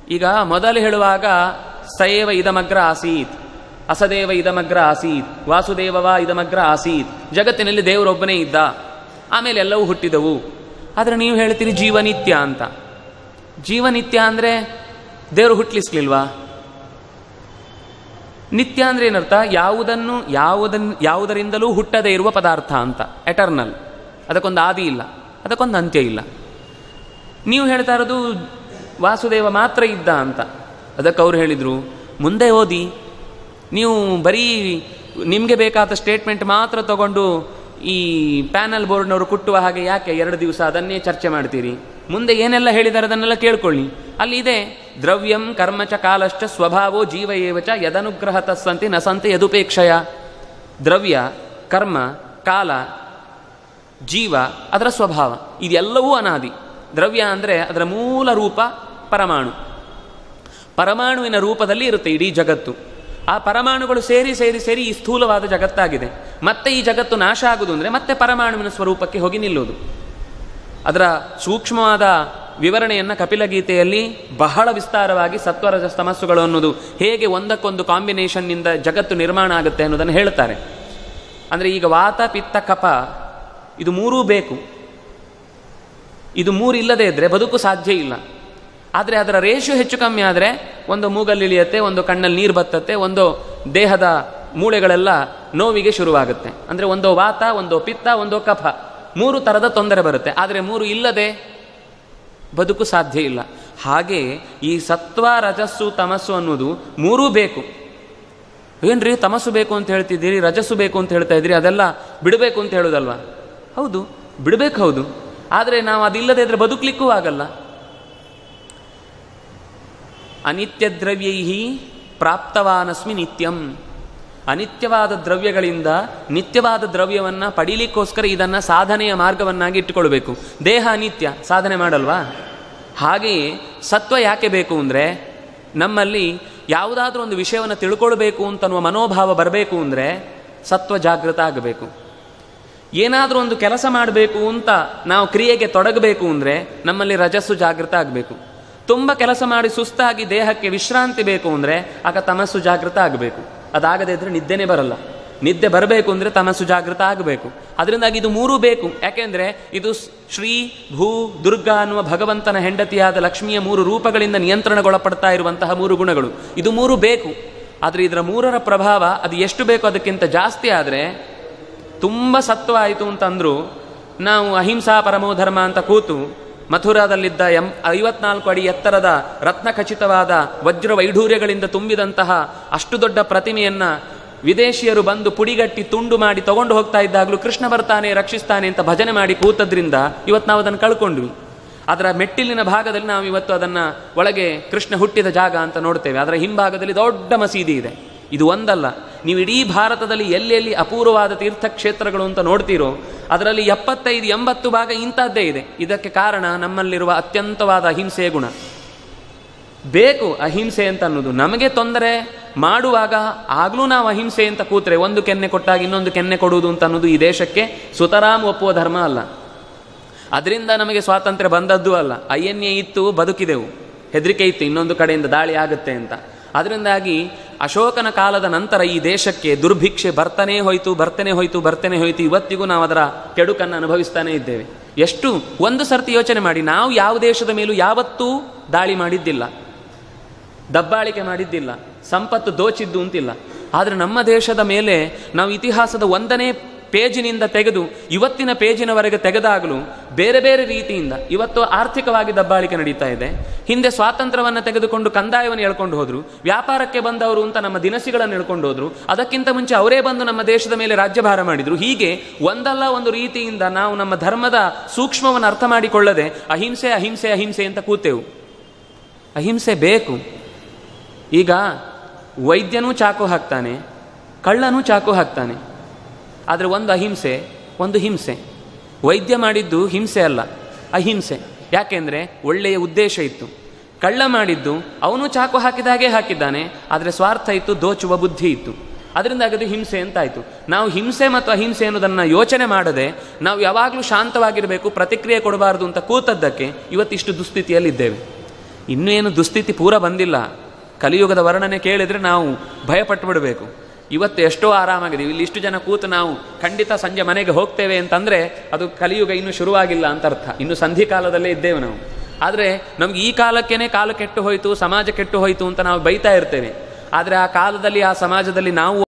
ಈಗ ಮೊದಲು ಹೇಳುವಾಗ ಸಯೇವ ಇದಮಗ್ರ ಆಸೀತ್ ಅಸದೇವ ಇದಮಗ್ರ ಆಸೀತ್ ವಾಸುದೇವವ ಇದಮಗ್ರ ಆಸೀತ್ ಜಗತ್ತಿನಲ್ಲಿ ದೇವರೊಬ್ಬನೇ ಇದ್ದ ಆಮೇಲೆ ಎಲ್ಲವೂ ಹುಟ್ಟಿದವು ಆದರೆ ನೀವು ಹೇಳ್ತೀರಿ ಜೀವನಿತ್ಯ ಅಂತ ಜೀವನಿತ್ಯ ಅಂದರೆ ದೇವರು ಹುಟ್ಟಲಿಸ್ಲಿಲ್ವಾ ನಿತ್ಯ ಅಂದ್ರೆ ಏನರ್ಥ ಯಾವುದನ್ನು ಯಾವುದನ್ ಯಾವುದರಿಂದಲೂ ಹುಟ್ಟದೇ ಇರುವ ಪದಾರ್ಥ ಅಂತ ಎಟರ್ನಲ್ ಅದಕ್ಕೊಂದು ಆದಿ ಇಲ್ಲ ಅದಕ್ಕೊಂದು ಅಂತ್ಯ ಇಲ್ಲ ನೀವು ಹೇಳ್ತಾ ಇರೋದು ವಾಸುದೇವ ಮಾತ್ರ ಇದ್ದ ಅಂತ ಅದಕ್ಕೆ ಅವ್ರು ಹೇಳಿದರು ಮುಂದೆ ಓದಿ ನೀವು ಬರೀ ನಿಮಗೆ ಬೇಕಾದ ಸ್ಟೇಟ್ಮೆಂಟ್ ಮಾತ್ರ ತಗೊಂಡು ಈ ಪ್ಯಾನಲ್ ಬೋರ್ಡ್ನವರು ಕುಟ್ಟುವ ಹಾಗೆ ಯಾಕೆ ಎರಡು ದಿವಸ ಅದನ್ನೇ ಚರ್ಚೆ ಮಾಡ್ತೀರಿ ಮುಂದೆ ಏನೆಲ್ಲ ಹೇಳಿದ್ದಾರೆ ಅದನ್ನೆಲ್ಲ ಕೇಳ್ಕೊಳ್ಳಿ ಅಲ್ಲಿ ಇದೆ ದ್ರವ್ಯಂ ಕರ್ಮಚ ಕಾಲಶ್ಚ ಸ್ವಭಾವೋ ಜೀವ ಏವಚ ಯದನುಗ್ರಹ ತಸ್ಸಂತಿ ನಸಂತೆ ಯದುಪೇಕ್ಷಯ ದ್ರವ್ಯ ಕರ್ಮ ಕಾಲ ಜೀವ ಅದರ ಸ್ವಭಾವ ಇದೆಲ್ಲವೂ ಅನಾದಿ ದ್ರವ್ಯ ಅಂದರೆ ಅದರ ಮೂಲ ರೂಪ ಪರಮಾಣು ಪರಮಾಣುವಿನ ರೂಪದಲ್ಲಿ ಇರುತ್ತೆ ಇಡೀ ಜಗತ್ತು ಆ ಪರಮಾಣುಗಳು ಸೇರಿ ಸೇರಿ ಸೇರಿ ಈ ಸ್ಥೂಲವಾದ ಜಗತ್ತಾಗಿದೆ ಮತ್ತೆ ಈ ಜಗತ್ತು ನಾಶ ಆಗುವುದು ಅಂದರೆ ಮತ್ತೆ ಪರಮಾಣುವಿನ ಸ್ವರೂಪಕ್ಕೆ ಹೋಗಿ ನಿಲ್ಲುವುದು ಅದರ ಸೂಕ್ಷ್ಮವಾದ ವಿವರಣೆಯನ್ನು ಕಪಿಲಗೀತೆಯಲ್ಲಿ ಬಹಳ ವಿಸ್ತಾರವಾಗಿ ಸತ್ವರಜ ತಮಸ್ಸುಗಳು ಅನ್ನೋದು ಹೇಗೆ ಒಂದಕ್ಕೊಂದು ಕಾಂಬಿನೇಷನ್ನಿಂದ ಜಗತ್ತು ನಿರ್ಮಾಣ ಆಗುತ್ತೆ ಅನ್ನೋದನ್ನು ಹೇಳ್ತಾರೆ ಅಂದರೆ ಈಗ ವಾತ ಪಿತ್ತ ಕಪ ಇದು ಮೂರೂ ಬೇಕು ಇದು ಮೂರು ಇಲ್ಲದೇ ಇದ್ದರೆ ಬದುಕು ಸಾಧ್ಯ ಇಲ್ಲ ಆದರೆ ಅದರ ರೇಷು ಹೆಚ್ಚು ಕಮ್ಮಿ ಆದರೆ ಒಂದು ಮೂಗಲ್ಲಿ ಇಳಿಯತ್ತೆ ಒಂದು ಕಣ್ಣಲ್ಲಿ ನೀರು ಬತ್ತತ್ತೆ ಒಂದು ದೇಹದ ಮೂಳೆಗಳೆಲ್ಲ ನೋವಿಗೆ ಶುರುವಾಗುತ್ತೆ ಅಂದರೆ ಒಂದು ವಾತ ಒಂದು ಪಿತ್ತ ಒಂದು ಕಫ ಮೂರು ಥರದ ತೊಂದರೆ ಬರುತ್ತೆ ಆದರೆ ಮೂರು ಇಲ್ಲದೆ ಬದುಕು ಸಾಧ್ಯ ಇಲ್ಲ ಹಾಗೆ ಈ ಸತ್ವ ರಜಸ್ಸು ತಮಸ್ಸು ಅನ್ನೋದು ಮೂರೂ ಬೇಕು ಏನ್ರಿ ತಮಸ್ಸು ಬೇಕು ಅಂತ ಹೇಳ್ತಿದ್ದೀರಿ ರಜಸ್ಸು ಬೇಕು ಅಂತ ಹೇಳ್ತಾ ಇದ್ದೀರಿ ಅದೆಲ್ಲ ಬಿಡಬೇಕು ಅಂತ ಹೇಳೋದಲ್ವಾ ಹೌದು ಬಿಡಬೇಕು ಹೌದು ಆದರೆ ನಾವು ಅದಿಲ್ಲದೆ ಇದ್ರೆ ಬದುಕಲಿಕ್ಕೂ ಆಗಲ್ಲ ಅನಿತ್ಯ ದ್ರವ್ಯೈ ಪ್ರಾಪ್ತವಾನಸ್ಮಿ ನಿತ್ಯಂ ಅನಿತ್ಯವಾದ ದ್ರವ್ಯಗಳಿಂದ ನಿತ್ಯವಾದ ದ್ರವ್ಯವನ್ನು ಪಡೀಲಿಕ್ಕೋಸ್ಕರ ಇದನ್ನು ಸಾಧನೆಯ ಮಾರ್ಗವನ್ನಾಗಿ ಇಟ್ಟುಕೊಳ್ಬೇಕು ದೇಹ ಅನಿತ್ಯ ಸಾಧನೆ ಮಾಡಲ್ವಾ ಹಾಗೆಯೇ ಸತ್ವ ಯಾಕೆ ಬೇಕು ಅಂದರೆ ನಮ್ಮಲ್ಲಿ ಯಾವುದಾದ್ರೂ ಒಂದು ವಿಷಯವನ್ನು ತಿಳ್ಕೊಳ್ಬೇಕು ಅಂತನ್ನುವ ಮನೋಭಾವ ಬರಬೇಕು ಅಂದರೆ ಸತ್ವ ಜಾಗೃತ ಆಗಬೇಕು ಏನಾದರೂ ಒಂದು ಕೆಲಸ ಮಾಡಬೇಕು ಅಂತ ನಾವು ಕ್ರಿಯೆಗೆ ತೊಡಗಬೇಕು ಅಂದರೆ ನಮ್ಮಲ್ಲಿ ರಜಸ್ಸು ಜಾಗೃತ ಆಗಬೇಕು ತುಂಬ ಕೆಲಸ ಮಾಡಿ ಸುಸ್ತಾಗಿ ದೇಹಕ್ಕೆ ವಿಶ್ರಾಂತಿ ಬೇಕು ಅಂದರೆ ಆಗ ತಮಸ್ಸು ಜಾಗೃತ ಆಗಬೇಕು ಅದಾಗದೇ ಇದ್ರೆ ನಿದ್ದೆನೇ ಬರಲ್ಲ ನಿದ್ದೆ ಬರಬೇಕು ಅಂದರೆ ತಮಸ್ಸು ಜಾಗೃತ ಆಗಬೇಕು ಅದರಿಂದಾಗಿ ಇದು ಮೂರೂ ಬೇಕು ಯಾಕೆಂದರೆ ಇದು ಶ್ರೀ ಭೂ ದುರ್ಗಾ ಅನ್ನುವ ಭಗವಂತನ ಹೆಂಡತಿಯಾದ ಲಕ್ಷ್ಮಿಯ ಮೂರು ರೂಪಗಳಿಂದ ನಿಯಂತ್ರಣಗೊಳಪಡ್ತಾ ಇರುವಂತಹ ಮೂರು ಗುಣಗಳು ಇದು ಮೂರು ಬೇಕು ಆದರೆ ಇದರ ಮೂರರ ಪ್ರಭಾವ ಅದು ಎಷ್ಟು ಬೇಕು ಅದಕ್ಕಿಂತ ಜಾಸ್ತಿ ಆದರೆ ತುಂಬ ಸತ್ವ ಆಯಿತು ಅಂತಂದ್ರು ನಾವು ಅಹಿಂಸಾ ಪರಮೋ ಧರ್ಮ ಅಂತ ಕೂತು ಮಥುರಾದಲ್ಲಿದ್ದ ಎಂ ಐವತ್ನಾಲ್ಕು ಅಡಿ ಎತ್ತರದ ರತ್ನ ಖಚಿತವಾದ ವಜ್ರ ವೈಢೂರ್ಯಗಳಿಂದ ತುಂಬಿದಂತಹ ಅಷ್ಟು ದೊಡ್ಡ ಪ್ರತಿಮೆಯನ್ನ ವಿದೇಶಿಯರು ಬಂದು ಪುಡಿಗಟ್ಟಿ ತುಂಡು ಮಾಡಿ ತಗೊಂಡು ಹೋಗ್ತಾ ಇದ್ದಾಗಲೂ ಕೃಷ್ಣ ಬರ್ತಾನೆ ರಕ್ಷಿಸ್ತಾನೆ ಅಂತ ಭಜನೆ ಮಾಡಿ ಕೂತದ್ರಿಂದ ಇವತ್ತು ನಾವು ಅದನ್ನು ಕಳ್ಕೊಂಡ್ವಿ ಅದರ ಮೆಟ್ಟಿಲಿನ ಭಾಗದಲ್ಲಿ ನಾವು ಇವತ್ತು ಅದನ್ನು ಒಳಗೆ ಕೃಷ್ಣ ಹುಟ್ಟಿದ ಜಾಗ ಅಂತ ನೋಡ್ತೇವೆ ಅದರ ಹಿಂಭಾಗದಲ್ಲಿ ದೊಡ್ಡ ಮಸೀದಿ ಇದೆ ಇದು ಒಂದಲ್ಲ ನೀವು ಇಡೀ ಭಾರತದಲ್ಲಿ ಎಲ್ಲೆಲ್ಲಿ ಅಪೂರ್ವವಾದ ತೀರ್ಥಕ್ಷೇತ್ರಗಳು ಅಂತ ನೋಡ್ತೀರೋ ಅದರಲ್ಲಿ ಎಪ್ಪತ್ತೈದು ಎಂಬತ್ತು ಭಾಗ ಇಂಥದ್ದೇ ಇದೆ ಇದಕ್ಕೆ ಕಾರಣ ನಮ್ಮಲ್ಲಿರುವ ಅತ್ಯಂತವಾದ ಅಹಿಂಸೆಯ ಗುಣ ಬೇಕು ಅಹಿಂಸೆ ಅಂತ ಅನ್ನೋದು ನಮಗೆ ತೊಂದರೆ ಮಾಡುವಾಗ ಆಗಲೂ ನಾವು ಅಹಿಂಸೆ ಅಂತ ಕೂತ್ರೆ ಒಂದು ಕೆನ್ನೆ ಕೊಟ್ಟಾಗ ಇನ್ನೊಂದು ಕೆನ್ನೆ ಕೊಡುವುದು ಅಂತ ಅನ್ನೋದು ಈ ದೇಶಕ್ಕೆ ಸುತರಾಮ್ ಒಪ್ಪುವ ಧರ್ಮ ಅಲ್ಲ ಅದರಿಂದ ನಮಗೆ ಸ್ವಾತಂತ್ರ್ಯ ಬಂದದ್ದು ಅಲ್ಲ ಅಯ್ಯನ್ಯ ಇತ್ತು ಬದುಕಿದೆವು ಹೆದರಿಕೆ ಇತ್ತು ಇನ್ನೊಂದು ಕಡೆಯಿಂದ ದಾಳಿ ಆಗುತ್ತೆ ಅಂತ ಅದರಿಂದಾಗಿ ಅಶೋಕನ ಕಾಲದ ನಂತರ ಈ ದೇಶಕ್ಕೆ ದುರ್ಭಿಕ್ಷೆ ಬರ್ತಾನೆ ಹೋಯ್ತು ಬರ್ತನೆ ಹೋಯ್ತು ಬರ್ತನೆ ಹೋಯ್ತು ಇವತ್ತಿಗೂ ನಾವು ಅದರ ಕೆಡುಕನ್ನು ಅನುಭವಿಸ್ತಾನೆ ಇದ್ದೇವೆ ಎಷ್ಟು ಒಂದು ಸರ್ತಿ ಯೋಚನೆ ಮಾಡಿ ನಾವು ಯಾವ ದೇಶದ ಮೇಲೂ ಯಾವತ್ತೂ ದಾಳಿ ಮಾಡಿದ್ದಿಲ್ಲ ದಬ್ಬಾಳಿಕೆ ಮಾಡಿದ್ದಿಲ್ಲ ಸಂಪತ್ತು ದೋಚಿದ್ದು ಅಂತಿಲ್ಲ ಆದರೆ ನಮ್ಮ ದೇಶದ ಮೇಲೆ ನಾವು ಇತಿಹಾಸದ ಒಂದನೇ ಪೇಜಿನಿಂದ ತೆಗೆದು ಇವತ್ತಿನ ಪೇಜಿನವರೆಗೆ ತೆಗೆದಾಗಲೂ ಬೇರೆ ಬೇರೆ ರೀತಿಯಿಂದ ಇವತ್ತು ಆರ್ಥಿಕವಾಗಿ ದಬ್ಬಾಳಿಕೆ ನಡೀತಾ ಇದೆ ಹಿಂದೆ ಸ್ವಾತಂತ್ರ್ಯವನ್ನು ತೆಗೆದುಕೊಂಡು ಕಂದಾಯವನ್ನು ಹೇಳ್ಕೊಂಡು ಹೋದ್ರು ವ್ಯಾಪಾರಕ್ಕೆ ಬಂದವರು ಅಂತ ನಮ್ಮ ದಿನಸಿಗಳನ್ನು ಹೇಳ್ಕೊಂಡು ಹೋದ್ರು ಅದಕ್ಕಿಂತ ಮುಂಚೆ ಅವರೇ ಬಂದು ನಮ್ಮ ದೇಶದ ಮೇಲೆ ರಾಜ್ಯಭಾರ ಮಾಡಿದ್ರು ಹೀಗೆ ಒಂದಲ್ಲ ಒಂದು ರೀತಿಯಿಂದ ನಾವು ನಮ್ಮ ಧರ್ಮದ ಸೂಕ್ಷ್ಮವನ್ನು ಅರ್ಥ ಮಾಡಿಕೊಳ್ಳದೆ ಅಹಿಂಸೆ ಅಹಿಂಸೆ ಅಹಿಂಸೆ ಅಂತ ಕೂತೆವು ಅಹಿಂಸೆ ಬೇಕು ಈಗ ವೈದ್ಯನೂ ಚಾಕು ಹಾಕ್ತಾನೆ ಕಳ್ಳನೂ ಚಾಕು ಹಾಕ್ತಾನೆ ಆದರೆ ಒಂದು ಅಹಿಂಸೆ ಒಂದು ಹಿಂಸೆ ವೈದ್ಯ ಮಾಡಿದ್ದು ಹಿಂಸೆ ಅಲ್ಲ ಅಹಿಂಸೆ ಯಾಕೆಂದರೆ ಒಳ್ಳೆಯ ಉದ್ದೇಶ ಇತ್ತು ಕಳ್ಳ ಮಾಡಿದ್ದು ಅವನು ಚಾಕು ಹಾಕಿದಾಗೆ ಹಾಕಿದ್ದಾನೆ ಆದರೆ ಸ್ವಾರ್ಥ ಇತ್ತು ದೋಚುವ ಬುದ್ಧಿ ಇತ್ತು ಅದರಿಂದ ಅದು ಹಿಂಸೆ ಅಂತಾಯಿತು ನಾವು ಹಿಂಸೆ ಮತ್ತು ಅಹಿಂಸೆ ಅನ್ನೋದನ್ನು ಯೋಚನೆ ಮಾಡದೆ ನಾವು ಯಾವಾಗಲೂ ಶಾಂತವಾಗಿರಬೇಕು ಪ್ರತಿಕ್ರಿಯೆ ಕೊಡಬಾರದು ಅಂತ ಕೂತದ್ದಕ್ಕೆ ಇವತ್ತಿಷ್ಟು ದುಸ್ಥಿತಿಯಲ್ಲಿದ್ದೇವೆ ಇನ್ನೂ ಏನು ದುಸ್ಥಿತಿ ಪೂರ ಬಂದಿಲ್ಲ ಕಲಿಯುಗದ ವರ್ಣನೆ ಕೇಳಿದರೆ ನಾವು ಭಯಪಟ್ಟು ಬಿಡಬೇಕು ಇವತ್ತು ಎಷ್ಟೋ ಆರಾಮಾಗಿದೆ ಇಲ್ಲಿ ಇಷ್ಟು ಜನ ಕೂತು ನಾವು ಖಂಡಿತ ಸಂಜೆ ಮನೆಗೆ ಹೋಗ್ತೇವೆ ಅಂತಂದರೆ ಅದು ಕಲಿಯುಗ ಇನ್ನೂ ಶುರುವಾಗಿಲ್ಲ ಅಂತ ಅರ್ಥ ಇನ್ನು ಸಂಧಿ ಕಾಲದಲ್ಲೇ ಇದ್ದೇವೆ ನಾವು ಆದರೆ ನಮ್ಗೆ ಈ ಕಾಲಕ್ಕೇನೆ ಕಾಲ ಕೆಟ್ಟು ಹೋಯಿತು ಸಮಾಜ ಕೆಟ್ಟು ಹೋಯಿತು ಅಂತ ನಾವು ಬೈತಾ ಇರ್ತೇವೆ ಆದರೆ ಆ ಕಾಲದಲ್ಲಿ ಆ ಸಮಾಜದಲ್ಲಿ ನಾವು